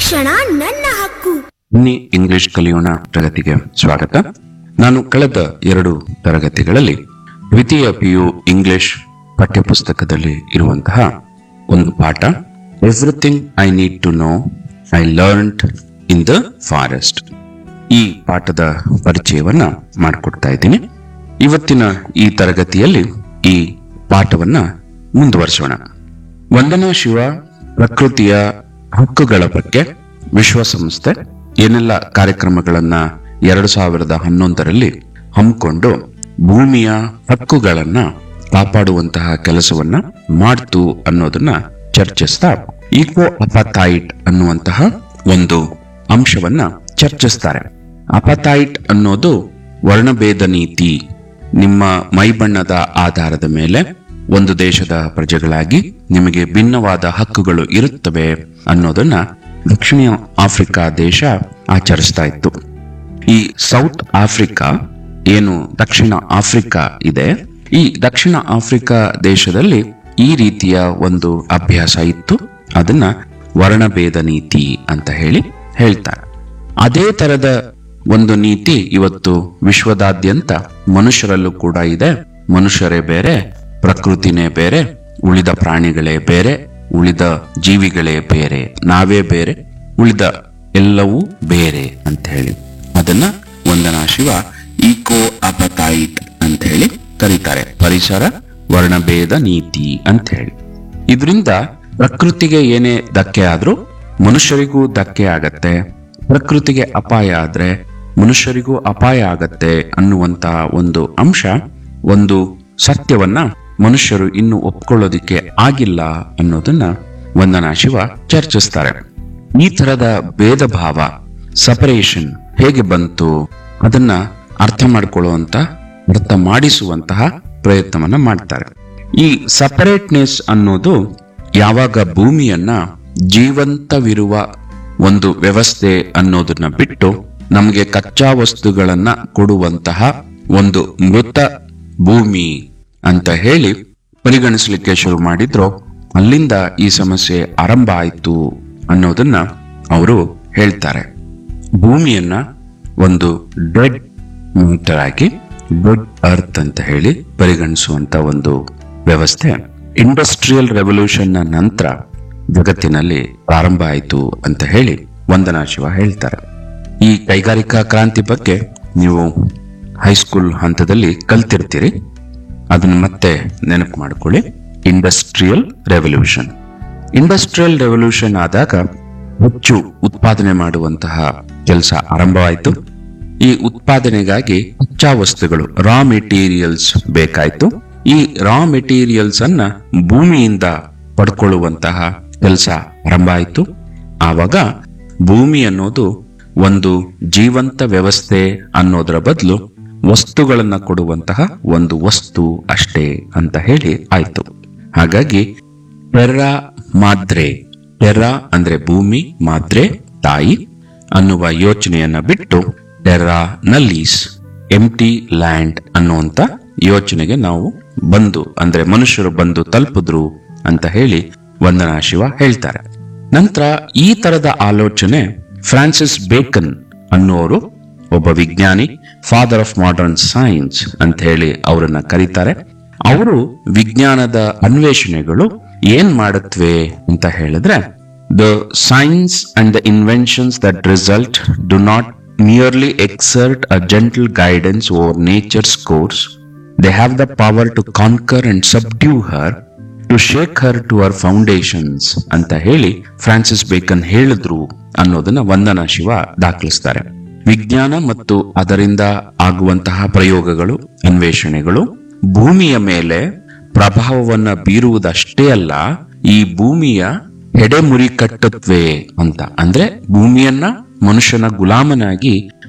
ಶಿಕ್ಷಣ ನನ್ನ ಹಕ್ಕು ಬನ್ನಿ ಇಂಗ್ಲಿಷ್ ಕಲಿಯೋಣ ತರಗತಿಗೆ ಸ್ವಾಗತ ನಾನು ಕಳೆದ ಎರಡು ತರಗತಿಗಳಲ್ಲಿ ದ್ವಿತೀಯ ಪಿಯು ಇಂಗ್ಲಿಷ್ ಪಠ್ಯಪುಸ್ತಕದಲ್ಲಿ ಇರುವಂತಹ ಒಂದು ಪಾಠ everything I need to know I learned in the forest ಈ ಪಾಠದ ಪರಿಚಯವನ್ನ ಮಾಡಿಕೊಡ್ತಾ ಇದ್ದೀನಿ ಇವತ್ತಿನ ಈ ತರಗತಿಯಲ್ಲಿ ಈ ಪಾಠವನ್ನ ಮುಂದುವರಿಸೋಣ ವಂದನಾ ಶಿವ ಪ್ರಕೃತಿಯ ಹಕ್ಕುಗಳ ಬಗ್ಗೆ ವಿಶ್ವಸಂಸ್ಥೆ ಏನೆಲ್ಲ ಕಾರ್ಯಕ್ರಮಗಳನ್ನ ಎರಡು ಸಾವಿರದ ಹನ್ನೊಂದರಲ್ಲಿ ಹಮ್ಮಿಕೊಂಡು ಭೂಮಿಯ ಹಕ್ಕುಗಳನ್ನ ಕಾಪಾಡುವಂತಹ ಕೆಲಸವನ್ನ ಮಾಡ್ತು ಅನ್ನೋದನ್ನ ಚರ್ಚಿಸ್ತಾ ಈಕೋ ಅಪಥೈಟ್ ಅನ್ನುವಂತಹ ಒಂದು ಅಂಶವನ್ನ ಚರ್ಚಿಸ್ತಾರೆ ಅಪಥೈಟ್ ಅನ್ನೋದು ವರ್ಣಭೇದ ನೀತಿ ನಿಮ್ಮ ಮೈಬಣ್ಣದ ಆಧಾರದ ಮೇಲೆ ಒಂದು ದೇಶದ ಪ್ರಜೆಗಳಾಗಿ ನಿಮಗೆ ಭಿನ್ನವಾದ ಹಕ್ಕುಗಳು ಇರುತ್ತವೆ ಅನ್ನೋದನ್ನ ದಕ್ಷಿಣ ಆಫ್ರಿಕಾ ದೇಶ ಆಚರಿಸ್ತಾ ಇತ್ತು ಈ ಸೌತ್ ಆಫ್ರಿಕಾ ಏನು ದಕ್ಷಿಣ ಆಫ್ರಿಕಾ ಇದೆ ಈ ದಕ್ಷಿಣ ಆಫ್ರಿಕಾ ದೇಶದಲ್ಲಿ ಈ ರೀತಿಯ ಒಂದು ಅಭ್ಯಾಸ ಇತ್ತು ಅದನ್ನ ವರ್ಣಭೇದ ನೀತಿ ಅಂತ ಹೇಳಿ ಹೇಳ್ತಾರೆ ಅದೇ ತರದ ಒಂದು ನೀತಿ ಇವತ್ತು ವಿಶ್ವದಾದ್ಯಂತ ಮನುಷ್ಯರಲ್ಲೂ ಕೂಡ ಇದೆ ಮನುಷ್ಯರೇ ಬೇರೆ ಪ್ರಕೃತಿನೇ ಬೇರೆ ಉಳಿದ ಪ್ರಾಣಿಗಳೇ ಬೇರೆ ಉಳಿದ ಜೀವಿಗಳೇ ಬೇರೆ ನಾವೇ ಬೇರೆ ಉಳಿದ ಎಲ್ಲವೂ ಬೇರೆ ಅಂತ ಹೇಳಿ ಅದನ್ನ ವಂದನಾ ಶಿವ ಈಕೋ ಅಪತೈಟ್ ಅಂತ ಹೇಳಿ ಕರೀತಾರೆ ಪರಿಸರ ವರ್ಣಭೇದ ನೀತಿ ಅಂತ ಹೇಳಿ ಇದರಿಂದ ಪ್ರಕೃತಿಗೆ ಏನೇ ಧಕ್ಕೆ ಆದ್ರೂ ಮನುಷ್ಯರಿಗೂ ಧಕ್ಕೆ ಆಗತ್ತೆ ಪ್ರಕೃತಿಗೆ ಅಪಾಯ ಆದ್ರೆ ಮನುಷ್ಯರಿಗೂ ಅಪಾಯ ಆಗತ್ತೆ ಅನ್ನುವಂತಹ ಒಂದು ಅಂಶ ಒಂದು ಸತ್ಯವನ್ನ ಮನುಷ್ಯರು ಇನ್ನು ಒಪ್ಕೊಳ್ಳೋದಿಕ್ಕೆ ಆಗಿಲ್ಲ ಅನ್ನೋದನ್ನ ವಂದನಾ ಶಿವ ಚರ್ಚಿಸ್ತಾರೆ ಈ ತರದ ಭೇದ ಭಾವ ಸಪರೇಷನ್ ಹೇಗೆ ಬಂತು ಅದನ್ನ ಅರ್ಥ ಮಾಡ್ಕೊಳ್ಳುವಂತ ಅರ್ಥ ಮಾಡಿಸುವಂತಹ ಪ್ರಯತ್ನವನ್ನ ಮಾಡ್ತಾರೆ ಈ ಸಪರೇಟ್ನೆಸ್ ಅನ್ನೋದು ಯಾವಾಗ ಭೂಮಿಯನ್ನ ಜೀವಂತವಿರುವ ಒಂದು ವ್ಯವಸ್ಥೆ ಅನ್ನೋದನ್ನ ಬಿಟ್ಟು ನಮಗೆ ಕಚ್ಚಾ ವಸ್ತುಗಳನ್ನ ಕೊಡುವಂತಹ ಒಂದು ಮೃತ ಭೂಮಿ ಅಂತ ಹೇಳಿ ಪರಿಗಣಿಸಲಿಕ್ಕೆ ಶುರು ಮಾಡಿದ್ರು ಅಲ್ಲಿಂದ ಈ ಸಮಸ್ಯೆ ಆರಂಭ ಆಯಿತು ಅನ್ನೋದನ್ನ ಅವರು ಹೇಳ್ತಾರೆ ಭೂಮಿಯನ್ನ ಒಂದು ಡೆಡ್ ಮೀಟರ್ ಆಗಿ ಡೆಡ್ ಅರ್ತ್ ಅಂತ ಹೇಳಿ ಪರಿಗಣಿಸುವಂತ ಒಂದು ವ್ಯವಸ್ಥೆ ಇಂಡಸ್ಟ್ರಿಯಲ್ ರೆವಲ್ಯೂಷನ್ ನ ನಂತರ ಜಗತ್ತಿನಲ್ಲಿ ಪ್ರಾರಂಭ ಆಯಿತು ಅಂತ ಹೇಳಿ ವಂದನಾ ಶಿವ ಹೇಳ್ತಾರೆ ಈ ಕೈಗಾರಿಕಾ ಕ್ರಾಂತಿ ಬಗ್ಗೆ ನೀವು ಹೈಸ್ಕೂಲ್ ಹಂತದಲ್ಲಿ ಕಲ್ತಿರ್ತೀರಿ ಅದನ್ನ ಮತ್ತೆ ನೆನಪು ಮಾಡ್ಕೊಳ್ಳಿ ಇಂಡಸ್ಟ್ರಿಯಲ್ ರೆವಲ್ಯೂಷನ್ ಇಂಡಸ್ಟ್ರಿಯಲ್ ರೆವಲ್ಯೂಷನ್ ಆದಾಗ ಹೆಚ್ಚು ಉತ್ಪಾದನೆ ಮಾಡುವಂತಹ ಕೆಲಸ ಆರಂಭವಾಯಿತು ಈ ಉತ್ಪಾದನೆಗಾಗಿ ಕಚ್ಚಾ ವಸ್ತುಗಳು ರಾ ಮೆಟೀರಿಯಲ್ಸ್ ಬೇಕಾಯ್ತು ಈ ರಾ ಮೆಟೀರಿಯಲ್ಸ್ ಅನ್ನ ಭೂಮಿಯಿಂದ ಪಡ್ಕೊಳ್ಳುವಂತಹ ಕೆಲಸ ಆರಂಭ ಆಯಿತು ಆವಾಗ ಭೂಮಿ ಅನ್ನೋದು ಒಂದು ಜೀವಂತ ವ್ಯವಸ್ಥೆ ಅನ್ನೋದರ ಬದಲು ವಸ್ತುಗಳನ್ನ ಕೊಡುವಂತಹ ಒಂದು ವಸ್ತು ಅಷ್ಟೇ ಅಂತ ಹೇಳಿ ಆಯ್ತು ಹಾಗಾಗಿ ಟೆರ್ರಾ ಮಾದ್ರೆ ಟೆರ್ರಾ ಅಂದ್ರೆ ಭೂಮಿ ಮಾದ್ರೆ ತಾಯಿ ಅನ್ನುವ ಯೋಚನೆಯನ್ನ ಬಿಟ್ಟು ಟೆರ್ರಾ ನಲ್ಲೀಸ್ ಎಂಟಿ ಲ್ಯಾಂಡ್ ಅನ್ನುವಂತ ಯೋಚನೆಗೆ ನಾವು ಬಂದು ಅಂದ್ರೆ ಮನುಷ್ಯರು ಬಂದು ತಲುಪಿದ್ರು ಅಂತ ಹೇಳಿ ವಂದನಾ ಶಿವ ಹೇಳ್ತಾರೆ ನಂತರ ಈ ತರದ ಆಲೋಚನೆ ಫ್ರಾನ್ಸಿಸ್ ಬೇಕನ್ ಅನ್ನುವರು ಒಬ್ಬ ವಿಜ್ಞಾನಿ ಫಾದರ್ ಆಫ್ ಮಾಡರ್ನ್ ಸೈನ್ಸ್ ಅಂತ ಹೇಳಿ ಅವರನ್ನ ಕರೀತಾರೆ ಅವರು ವಿಜ್ಞಾನದ ಅನ್ವೇಷಣೆಗಳು ಏನ್ ಮಾಡುತ್ತವೆ ಅಂತ ಹೇಳಿದ್ರೆ the science and the inventions that result do not merely exert a gentle guidance over nature's course they have the power to conquer and subdue her to shake her to our foundations ಅಂತ ಹೇಳಿ Francis ಬೇಕನ್ ಹೇಳಿದ್ರು ಅನ್ನೋದನ್ನ ವಂದನಾ ಶಿವ ದಾಖಲಿಸ್ತಾರೆ ವಿಜ್ಞಾನ ಮತ್ತು ಅದರಿಂದ ಆಗುವಂತಹ ಪ್ರಯೋಗಗಳು ಅನ್ವೇಷಣೆಗಳು ಭೂಮಿಯ ಮೇಲೆ ಪ್ರಭಾವವನ್ನ ಬೀರುವುದಷ್ಟೇ ಅಲ್ಲ ಈ ಭೂಮಿಯ ಹೆಡೆಮುರಿ ಕಟ್ಟುತ್ತವೆ ಅಂತ ಅಂದ್ರೆ ಭೂಮಿಯನ್ನ ಮನುಷ್ಯನ ಗುಲಾಮನಾಗಿ